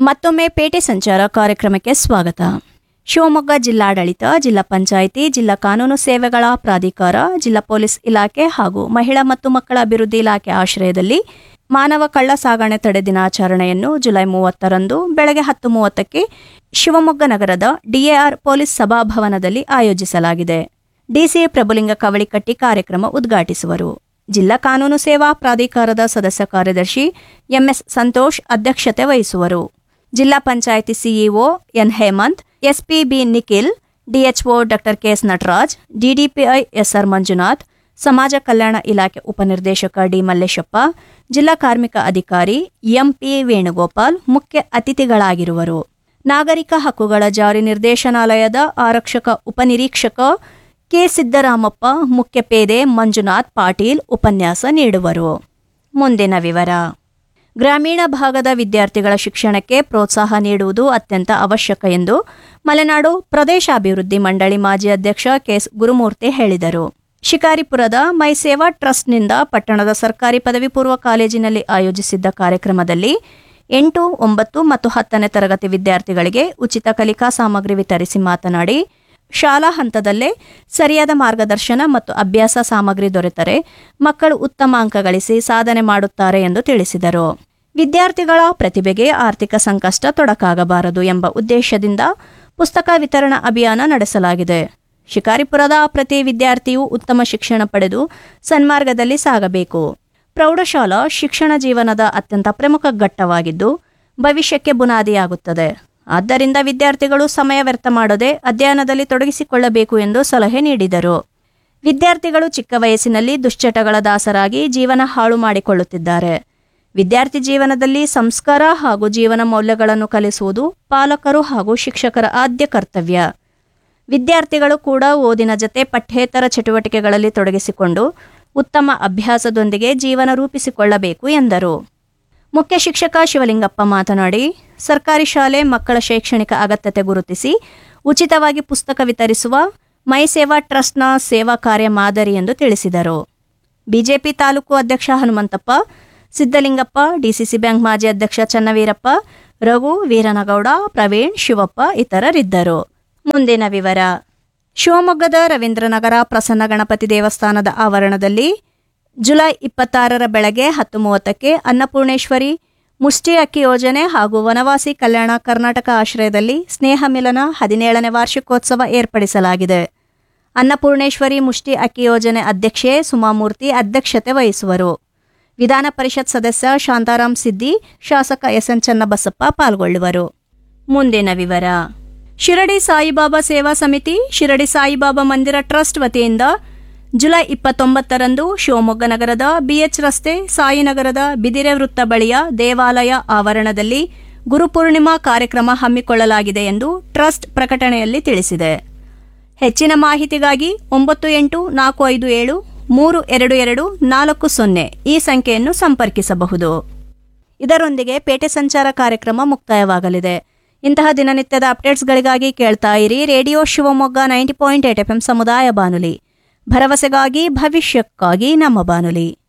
ಮತ್ತೊಮ್ಮೆ ಪೇಟೆ ಸಂಚಾರ ಕಾರ್ಯಕ್ರಮಕ್ಕೆ ಸ್ವಾಗತ ಶಿವಮೊಗ್ಗ ಜಿಲ್ಲಾಡಳಿತ ಜಿಲ್ಲಾ ಪಂಚಾಯಿತಿ ಜಿಲ್ಲಾ ಕಾನೂನು ಸೇವೆಗಳ ಪ್ರಾಧಿಕಾರ ಜಿಲ್ಲಾ ಪೊಲೀಸ್ ಇಲಾಖೆ ಹಾಗೂ ಮಹಿಳಾ ಮತ್ತು ಮಕ್ಕಳ ಅಭಿವೃದ್ಧಿ ಇಲಾಖೆ ಆಶ್ರಯದಲ್ಲಿ ಮಾನವ ಕಳ್ಳ ಸಾಗಣೆ ತಡೆ ದಿನಾಚರಣೆಯನ್ನು ಜುಲೈ ಮೂವತ್ತರಂದು ಬೆಳಗ್ಗೆ ಹತ್ತು ಮೂವತ್ತಕ್ಕೆ ಶಿವಮೊಗ್ಗ ನಗರದ ಡಿಎಆರ್ ಪೊಲೀಸ್ ಸಭಾಭವನದಲ್ಲಿ ಆಯೋಜಿಸಲಾಗಿದೆ ಡಿಸಿಎ ಪ್ರಭುಲಿಂಗ ಕವಳಿಕಟ್ಟಿ ಕಾರ್ಯಕ್ರಮ ಉದ್ಘಾಟಿಸುವರು ಜಿಲ್ಲಾ ಕಾನೂನು ಸೇವಾ ಪ್ರಾಧಿಕಾರದ ಸದಸ್ಯ ಕಾರ್ಯದರ್ಶಿ ಎಂಎಸ್ ಸಂತೋಷ್ ಅಧ್ಯಕ್ಷತೆ ವಹಿಸುವರು Zilla Panchayat CEO N Hemanth SPB Nikhil DHO doctor KS Natraj DDPI SR Manjunath ಸಮಾಜ ಕಲ್ಯಾಣ ಇಲಾಖೆ ಉಪನಿರ್ದೇಶಕ ಡಿ ಮಲ್ಲೇಶಪ್ಪ ಜಿಲ್ಲಾ ಕಾರ್ಮಿಕ ಅಧಿಕಾರಿ ಎಂಪಿ ವೇಣುಗೋಪಾಲ್ ಮುಖ್ಯ ಅತಿಥಿಗಳಾಗಿರುವರು ನಾಗರಿಕ ಹಕ್ಕುಗಳ ಜಾರಿ ನಿರ್ದೇಶನಾಲಯದ ಆರಕ್ಷಕ ಉಪನಿರೀಕ್ಷಕ ಕೆ ಸಿದ್ದರಾಮಪ್ಪ ಮುಖ್ಯ ಪೇದೆ ಮಂಜುನಾಥ್ ಪಾಟೀಲ್ ಉಪನ್ಯಾಸ ನೀಡುವರು ಮುಂದಿನ ವಿವರ ಗ್ರಾಮೀಣ ಭಾಗದ ವಿದ್ಯಾರ್ಥಿಗಳ ಶಿಕ್ಷಣಕ್ಕೆ ಪ್ರೋತ್ಸಾಹ ನೀಡುವುದು ಅತ್ಯಂತ ಅವಶ್ಯಕ ಎಂದು ಮಲೆನಾಡು ಪ್ರದೇಶಾಭಿವೃದ್ಧಿ ಮಂಡಳಿ ಮಾಜಿ ಅಧ್ಯಕ್ಷ ಕೆಎಸ್ ಗುರುಮೂರ್ತಿ ಹೇಳಿದರು ಶಿಕಾರಿಪುರದ ಮೈ ಸೇವಾ ಟ್ರಸ್ಟ್ನಿಂದ ಪಟ್ಟಣದ ಸರ್ಕಾರಿ ಪದವಿ ಪೂರ್ವ ಕಾಲೇಜಿನಲ್ಲಿ ಆಯೋಜಿಸಿದ್ದ ಕಾರ್ಯಕ್ರಮದಲ್ಲಿ ಎಂಟು ಒಂಬತ್ತು ಮತ್ತು ಹತ್ತನೇ ತರಗತಿ ವಿದ್ಯಾರ್ಥಿಗಳಿಗೆ ಉಚಿತ ಕಲಿಕಾ ಸಾಮಗ್ರಿ ವಿತರಿಸಿ ಮಾತನಾಡಿ ಶಾಲಾ ಹಂತದಲ್ಲೇ ಸರಿಯಾದ ಮಾರ್ಗದರ್ಶನ ಮತ್ತು ಅಭ್ಯಾಸ ಸಾಮಗ್ರಿ ದೊರೆತರೆ ಮಕ್ಕಳು ಉತ್ತಮ ಅಂಕ ಗಳಿಸಿ ಸಾಧನೆ ಮಾಡುತ್ತಾರೆ ಎಂದು ತಿಳಿಸಿದರು ವಿದ್ಯಾರ್ಥಿಗಳ ಪ್ರತಿಭೆಗೆ ಆರ್ಥಿಕ ಸಂಕಷ್ಟ ತೊಡಕಾಗಬಾರದು ಎಂಬ ಉದ್ದೇಶದಿಂದ ಪುಸ್ತಕ ವಿತರಣಾ ಅಭಿಯಾನ ನಡೆಸಲಾಗಿದೆ ಶಿಕಾರಿಪುರದ ಪ್ರತಿ ವಿದ್ಯಾರ್ಥಿಯು ಉತ್ತಮ ಶಿಕ್ಷಣ ಪಡೆದು ಸನ್ಮಾರ್ಗದಲ್ಲಿ ಸಾಗಬೇಕು ಪ್ರೌಢಶಾಲಾ ಶಿಕ್ಷಣ ಜೀವನದ ಅತ್ಯಂತ ಪ್ರಮುಖ ಘಟ್ಟವಾಗಿದ್ದು ಭವಿಷ್ಯಕ್ಕೆ ಬುನಾದಿಯಾಗುತ್ತದೆ ಆದ್ದರಿಂದ ವಿದ್ಯಾರ್ಥಿಗಳು ಸಮಯ ವ್ಯರ್ಥ ಮಾಡದೆ ಅಧ್ಯಯನದಲ್ಲಿ ತೊಡಗಿಸಿಕೊಳ್ಳಬೇಕು ಎಂದು ಸಲಹೆ ನೀಡಿದರು ವಿದ್ಯಾರ್ಥಿಗಳು ಚಿಕ್ಕ ವಯಸ್ಸಿನಲ್ಲಿ ದುಶ್ಚಟಗಳ ದಾಸರಾಗಿ ಜೀವನ ಹಾಳು ಮಾಡಿಕೊಳ್ಳುತ್ತಿದ್ದಾರೆ ವಿದ್ಯಾರ್ಥಿ ಜೀವನದಲ್ಲಿ ಸಂಸ್ಕಾರ ಹಾಗೂ ಜೀವನ ಮೌಲ್ಯಗಳನ್ನು ಕಲಿಸುವುದು ಪಾಲಕರು ಹಾಗೂ ಶಿಕ್ಷಕರ ಆದ್ಯ ಕರ್ತವ್ಯ ವಿದ್ಯಾರ್ಥಿಗಳು ಕೂಡ ಓದಿನ ಜತೆ ಪಠ್ಯೇತರ ಚಟುವಟಿಕೆಗಳಲ್ಲಿ ತೊಡಗಿಸಿಕೊಂಡು ಉತ್ತಮ ಅಭ್ಯಾಸದೊಂದಿಗೆ ಜೀವನ ರೂಪಿಸಿಕೊಳ್ಳಬೇಕು ಎಂದರು ಮುಖ್ಯ ಶಿಕ್ಷಕ ಶಿವಲಿಂಗಪ್ಪ ಮಾತನಾಡಿ ಸರ್ಕಾರಿ ಶಾಲೆ ಮಕ್ಕಳ ಶೈಕ್ಷಣಿಕ ಅಗತ್ಯತೆ ಗುರುತಿಸಿ ಉಚಿತವಾಗಿ ಪುಸ್ತಕ ವಿತರಿಸುವ ಮೈ ಸೇವಾ ಟ್ರಸ್ಟ್ನ ಸೇವಾ ಕಾರ್ಯ ಮಾದರಿ ಎಂದು ತಿಳಿಸಿದರು ಬಿಜೆಪಿ ತಾಲೂಕು ಅಧ್ಯಕ್ಷ ಹನುಮಂತಪ್ಪ ಸಿದ್ದಲಿಂಗಪ್ಪ ಡಿಸಿಸಿ ಬ್ಯಾಂಕ್ ಮಾಜಿ ಅಧ್ಯಕ್ಷ ಚನ್ನವೀರಪ್ಪ ರಘು ವೀರನಗೌಡ ಪ್ರವೀಣ್ ಶಿವಪ್ಪ ಇತರರಿದ್ದರು ಮುಂದಿನ ವಿವರ ಶಿವಮೊಗ್ಗದ ರವೀಂದ್ರನಗರ ಪ್ರಸನ್ನ ಗಣಪತಿ ದೇವಸ್ಥಾನದ ಆವರಣದಲ್ಲಿ ಜುಲೈ ಇಪ್ಪತ್ತಾರರ ಬೆಳಗ್ಗೆ ಹತ್ತು ಮೂವತ್ತಕ್ಕೆ ಅನ್ನಪೂರ್ಣೇಶ್ವರಿ ಮುಷ್ಟಿ ಅಕ್ಕಿ ಯೋಜನೆ ಹಾಗೂ ವನವಾಸಿ ಕಲ್ಯಾಣ ಕರ್ನಾಟಕ ಆಶ್ರಯದಲ್ಲಿ ಸ್ನೇಹ ಮಿಲನ ಹದಿನೇಳನೇ ವಾರ್ಷಿಕೋತ್ಸವ ಏರ್ಪಡಿಸಲಾಗಿದೆ ಅನ್ನಪೂರ್ಣೇಶ್ವರಿ ಮುಷ್ಟಿ ಅಕ್ಕಿ ಯೋಜನೆ ಅಧ್ಯಕ್ಷೆ ಸುಮಾಮೂರ್ತಿ ಅಧ್ಯಕ್ಷತೆ ವಹಿಸುವರು ವಿಧಾನ ಪರಿಷತ್ ಸದಸ್ಯ ಶಾಂತಾರಾಮ್ ಸಿದ್ದಿ ಶಾಸಕ ಎಸ್ ಎನ್ ಚನ್ನಬಸಪ್ಪ ಪಾಲ್ಗೊಳ್ಳುವರು ಮುಂದಿನ ವಿವರ ಶಿರಡಿ ಸಾಯಿಬಾಬಾ ಸೇವಾ ಸಮಿತಿ ಶಿರಡಿ ಸಾಯಿಬಾಬಾ ಮಂದಿರ ಟ್ರಸ್ಟ್ ವತಿಯಿಂದ ಜುಲೈ ಇಪ್ಪತ್ತೊಂಬತ್ತರಂದು ಶಿವಮೊಗ್ಗ ನಗರದ ಬಿಎಚ್ ರಸ್ತೆ ಸಾಯಿನಗರದ ಬಿದಿರೆ ವೃತ್ತ ಬಳಿಯ ದೇವಾಲಯ ಆವರಣದಲ್ಲಿ ಗುರುಪೂರ್ಣಿಮಾ ಕಾರ್ಯಕ್ರಮ ಹಮ್ಮಿಕೊಳ್ಳಲಾಗಿದೆ ಎಂದು ಟ್ರಸ್ಟ್ ಪ್ರಕಟಣೆಯಲ್ಲಿ ತಿಳಿಸಿದೆ ಹೆಚ್ಚಿನ ಮಾಹಿತಿಗಾಗಿ ಒಂಬತ್ತು ಎಂಟು ನಾಲ್ಕು ಐದು ಏಳು ಮೂರು ಎರಡು ಎರಡು ನಾಲ್ಕು ಸೊನ್ನೆ ಈ ಸಂಖ್ಯೆಯನ್ನು ಸಂಪರ್ಕಿಸಬಹುದು ಇದರೊಂದಿಗೆ ಪೇಟೆ ಸಂಚಾರ ಕಾರ್ಯಕ್ರಮ ಮುಕ್ತಾಯವಾಗಲಿದೆ ಇಂತಹ ದಿನನಿತ್ಯದ ಅಪ್ಡೇಟ್ಸ್ಗಳಿಗಾಗಿ ಕೇಳ್ತಾ ಇರಿ radio Shivamogga ninety point eight F ಸಮುದಾಯ ಬಾನುಲಿ ಭರವಸೆಗಾಗಿ ಭವಿಷ್ಯಕ್ಕಾಗಿ ನಮ್ಮ ಬಾನುಲಿ